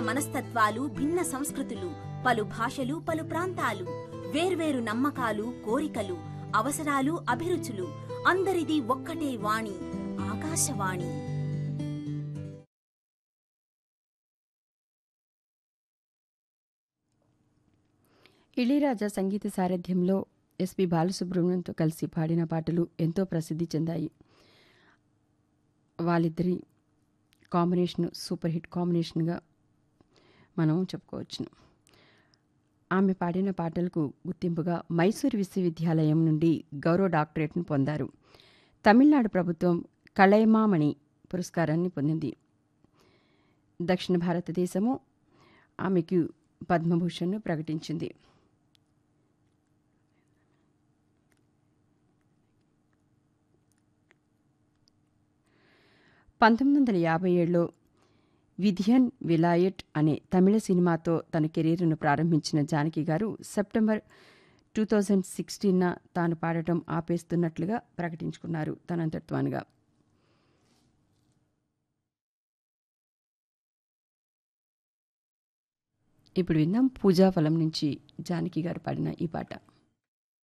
మనస్తత్వాలు భిన్న సంస్కృతులు పలు భాషలు పలు ప్రాంతాలు వేర్వేరు నమ్మకాలు కోరికలు అవసరాలు అభిరుచులు అందరిది ఒక్కటే వాణి ఆకాశవాణి ఇళయరాజా సంగీత సారథ్యంలో ఎస్పి బాలసుబ్రహ్మణ్యంతో కలిసి పాడిన పాటలు ఎంతో ప్రసిద్ధి చెందాయి వాళ్ళిద్దరి కాంబినేషన్ సూపర్ హిట్ కాంబినేషన్గా మనం చెప్పుకోవచ్చును ఆమె పాడిన పాటలకు గుర్తింపుగా మైసూర్ విశ్వవిద్యాలయం నుండి గౌరవ డాక్టరేట్ను పొందారు తమిళనాడు ప్రభుత్వం కళైమామణి పురస్కారాన్ని పొందింది దక్షిణ భారతదేశము ఆమెకు పద్మభూషణ్ను ప్రకటించింది పంతొమ్మిది వందల యాభై ఏడులో విధియన్ విలాయట్ అనే తమిళ సినిమాతో తన కెరీర్ను ప్రారంభించిన జానకి గారు సెప్టెంబర్ టూ థౌజండ్ సిక్స్టీన్న తాను పాడటం ఆపేస్తున్నట్లుగా ప్రకటించుకున్నారు తనంతత్వానుగా ఇప్పుడు విందాం పూజాఫలం నుంచి జానకి గారు పాడిన ఈ పాట